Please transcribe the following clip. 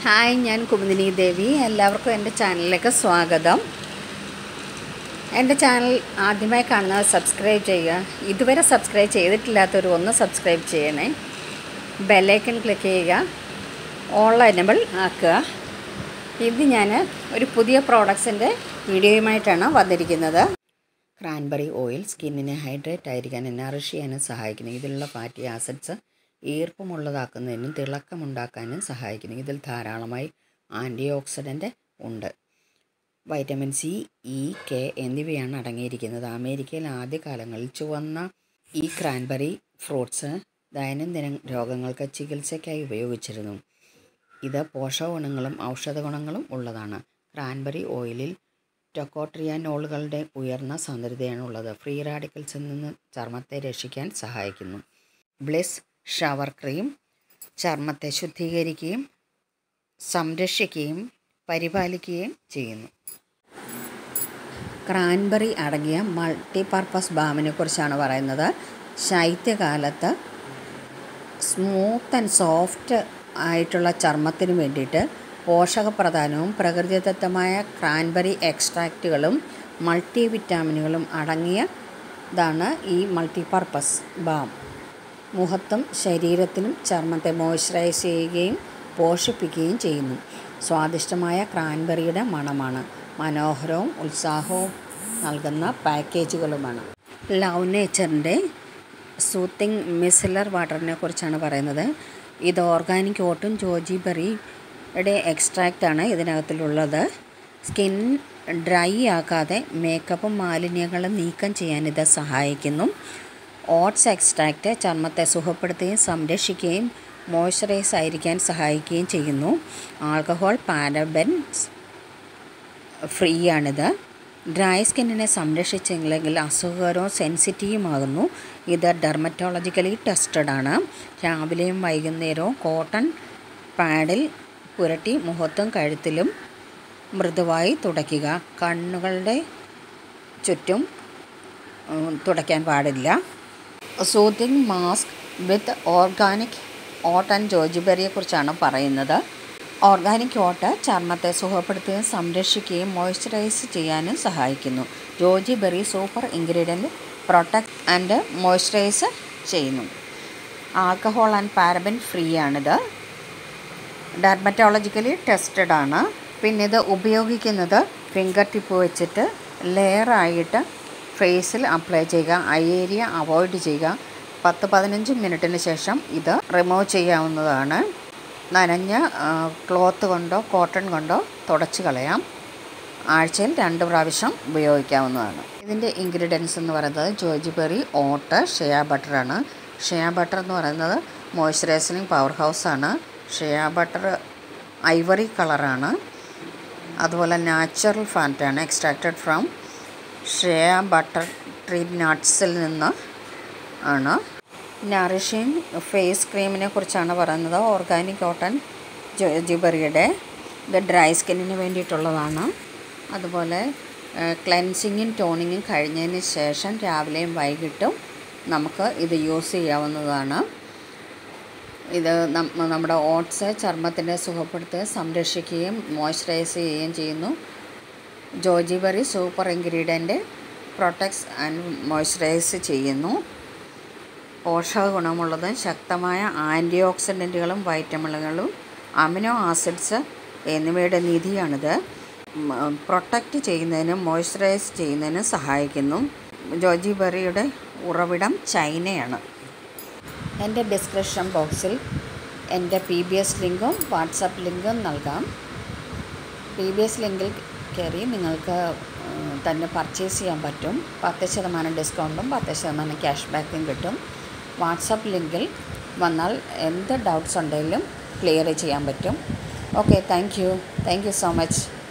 hi ഞാൻ കുമുദിനി ദേവി എല്ലാവർക്കും എൻ്റെ ചാനലിലേക്ക് സ്വാഗതം എൻ്റെ ചാനൽ ആദ്യമായി കാണുന്നത് സബ്സ്ക്രൈബ് ചെയ്യുക ഇതുവരെ സബ്സ്ക്രൈബ് ചെയ്തിട്ടില്ലാത്തവർ ഒന്ന് സബ്സ്ക്രൈബ് ചെയ്യണേ ബെല്ലൈക്കൺ ക്ലിക്ക് ചെയ്യുക ഓൾ എനബിൾ ആക്കുക ഇത് ഞാൻ ഒരു പുതിയ പ്രോഡക്ട്സിൻ്റെ വീഡിയോയുമായിട്ടാണ് വന്നിരിക്കുന്നത് ക്രാൻബെറി ഓയിൽ സ്കിന്നിനെ ഹൈഡ്രേറ്റ് ആയിരിക്കാൻ നറിഷ് ചെയ്യാനും സഹായിക്കുന്നു ഇതിലുള്ള ഫാറ്റി ആസിഡ്സ് ഈർപ്പമുള്ളതാക്കുന്നതിനും തിളക്കമുണ്ടാക്കാനും സഹായിക്കുന്നു ഇതിൽ ധാരാളമായി ആൻറ്റി ഓക്സിഡൻ്റ് ഉണ്ട് വൈറ്റമിൻ സി ഇ കെ എന്നിവയാണ് അടങ്ങിയിരിക്കുന്നത് അമേരിക്കയിൽ ആദ്യകാലങ്ങളിൽ ചുവന്ന ഈ ക്രാൻബെറി ഫ്രൂട്ട്സ് ദൈനംദിന രോഗങ്ങൾക്ക് ചികിത്സയ്ക്കായി ഉപയോഗിച്ചിരുന്നു ഇത് പോഷകഗുണങ്ങളും ഔഷധ ഗുണങ്ങളും ഉള്ളതാണ് ക്രാൻബെറി ഓയിലിൽ ടൊക്കോട്രിയാനോളുകളുടെ ഉയർന്ന സാന്ദ്രതയാണ് ഉള്ളത് ഫ്രീ റാഡിക്കൽസിൽ നിന്ന് ചർമ്മത്തെ രക്ഷിക്കാൻ സഹായിക്കുന്നു ബ്ലിസ് ഷവർ ക്രീം ചർമ്മത്തെ ശുദ്ധീകരിക്കുകയും സംരക്ഷിക്കുകയും പരിപാലിക്കുകയും ചെയ്യുന്നു ക്രാൻബെറി അടങ്ങിയ മൾട്ടിപർപ്പസ് ബാമിനെ കുറിച്ചാണ് പറയുന്നത് ശൈത്യകാലത്ത് സ്മൂത്ത് ആൻഡ് സോഫ്റ്റ് ആയിട്ടുള്ള ചർമ്മത്തിന് വേണ്ടിയിട്ട് പോഷകപ്രധാനവും പ്രകൃതിദത്തമായ ക്രാൻബെറി എക്സ്ട്രാക്റ്റുകളും മൾട്ടി വിറ്റാമിനുകളും അടങ്ങിയതാണ് ഈ മൾട്ടിപർപ്പസ് ബാം മുഖത്തും ശരീരത്തിനും ചർമ്മത്തെ മോയ്സ്ചറൈസ് ചെയ്യുകയും പോഷിപ്പിക്കുകയും ചെയ്യുന്നു സ്വാദിഷ്ടമായ ക്രാൻബെറിയുടെ മണമാണ് മനോഹരവും ഉത്സാഹവും നൽകുന്ന പാക്കേജുകളുമാണ് ലവ് നേച്ചറിൻ്റെ സൂത്തിങ് മിസിലർ വാട്ടറിനെ കുറിച്ചാണ് പറയുന്നത് ഇത് ഓർഗാനിക് ഓട്ടും ജോജി ബെറിയുടെ എക്സ്ട്രാക്റ്റാണ് ഇതിനകത്തിലുള്ളത് സ്കിൻ ഡ്രൈ ആക്കാതെ മേക്കപ്പും മാലിന്യങ്ങളും നീക്കം ചെയ്യാൻ ഇത് സഹായിക്കുന്നു ഓട്സ് എക്സ്ട്രാക്റ്റ് ചർമ്മത്തെ സുഖപ്പെടുത്തുകയും സംരക്ഷിക്കുകയും മോയ്സ്ചറൈസ് ആയിരിക്കാൻ സഹായിക്കുകയും ചെയ്യുന്നു ആൽക്കഹോൾ പാരബൻസ് ഫ്രീ ആണിത് ഡ്രൈ സ്കിന്നിനെ സംരക്ഷിച്ചില്ലെങ്കിൽ അസുഖകരവും സെൻസിറ്റീവുമാകുന്നു ഇത് ഡെർമറ്റോളജിക്കലി ടെസ്റ്റഡ് ആണ് രാവിലെയും വൈകുന്നേരവും കോട്ടൺ പാഡിൽ പുരട്ടി മുഖത്തും കഴുത്തിലും മൃദുവായി തുടയ്ക്കുക കണ്ണുകളുടെ ചുറ്റും തുടയ്ക്കാൻ പാടില്ല soothing mask with organic oat and ജോജിബെറിയെക്കുറിച്ചാണ് പറയുന്നത് ഓർഗാനിക് ഓട്ട് ചർമ്മത്തെ സുഖപ്പെടുത്തുകയും സംരക്ഷിക്കുകയും മോയ്സ്ചറൈസ് ചെയ്യാനും സഹായിക്കുന്നു goji berry super ingredient protect and moisturise ചെയ്യുന്നു ആൽക്കഹോൾ ആൻഡ് പാരബൻ ഫ്രീ ആണിത് ഡെർമറ്റോളജിക്കലി ടെസ്റ്റഡ് ആണ് പിന്നെ ഇത് ഉപയോഗിക്കുന്നത് ഫിംഗർ ടിപ്പ് വെച്ചിട്ട് ലെയറായിട്ട് ഫേസിൽ അപ്ലൈ ചെയ്യുക ഐ ഏരിയ അവോയ്ഡ് ചെയ്യുക പത്ത് പതിനഞ്ച് മിനിറ്റിന് ശേഷം ഇത് റിമൂവ് ചെയ്യാവുന്നതാണ് നനഞ്ഞ ക്ലോത്ത് കൊണ്ടോ കോട്ടൺ കൊണ്ടോ തുടച്ച് കളയാം ആഴ്ചയിൽ രണ്ട് പ്രാവശ്യം ഉപയോഗിക്കാവുന്നതാണ് ഇതിൻ്റെ ഇൻഗ്രീഡിയൻസ് എന്ന് പറയുന്നത് ജോജിബെറി ഓട്ട് ഷെയ ബട്ടറാണ് ഷെയ ബട്ടർ എന്ന് പറയുന്നത് മോയ്സ്ചറൈസിങ് പവർ ഹൗസാണ് ഷെയ ബട്ടർ ഐവറി കളറാണ് അതുപോലെ നാച്ചുറൽ ഫാറ്റാണ് extracted from shea butter tree നട്ട്സിൽ നിന്ന് ആണ് നറിഷിങ് ഫേസ് ക്രീമിനെ കുറിച്ചാണ് പറയുന്നത് ഓർഗാനിക് കോട്ടൺ ജിബറിയുടെ ഇത് ഡ്രൈ സ്കിന്നിന് വേണ്ടിയിട്ടുള്ളതാണ് അതുപോലെ ക്ലെൻസിങ്ങും ടോണിങ്ങും കഴിഞ്ഞതിന് ശേഷം രാവിലെയും വൈകിട്ടും നമുക്ക് ഇത് യൂസ് ചെയ്യാവുന്നതാണ് ഇത് നമ്മുടെ ഓട്സ് ചർമ്മത്തിൻ്റെ സുഖപ്പെടുത്തുകയും സംരക്ഷിക്കുകയും മോയ്സ്ചറൈസ് ചെയ്യുകയും ചെയ്യുന്നു goji berry super ingredient protects and moisturise ചെയ്യുന്നു പോഷക ഗുണമുള്ളതും ശക്തമായ ആൻറ്റി ഓക്സിഡൻറ്റുകളും വൈറ്റമിനുകളും അമിനോ ആസിഡ്സ് എന്നിവയുടെ നിധിയാണിത് പ്രൊട്ടക്റ്റ് ചെയ്യുന്നതിനും മോയ്സ്ചറൈസ് ചെയ്യുന്നതിനും സഹായിക്കുന്നു ജോജി ബെറിയുടെ ഉറവിടം ചൈനയാണ് എൻ്റെ ഡിസ്ക്രിപ്ഷൻ ബോക്സിൽ എൻ്റെ പി ബി എസ് ലിങ്കും വാട്സപ്പ് ലിങ്കും നൽകാം പി ബി എസ് ലിങ്കിൽ കയറി നിങ്ങൾക്ക് തന്നെ പർച്ചേസ് ചെയ്യാൻ പറ്റും പത്ത് ശതമാനം ഡിസ്കൗണ്ടും പത്ത് ശതമാനം ക്യാഷ് ബാക്കും കിട്ടും വാട്സപ്പ് ലിങ്കിൽ വന്നാൽ എന്ത് ഡൗട്ട്സ് ഉണ്ടെങ്കിലും ക്ലിയർ ചെയ്യാൻ പറ്റും okay thank you thank you so much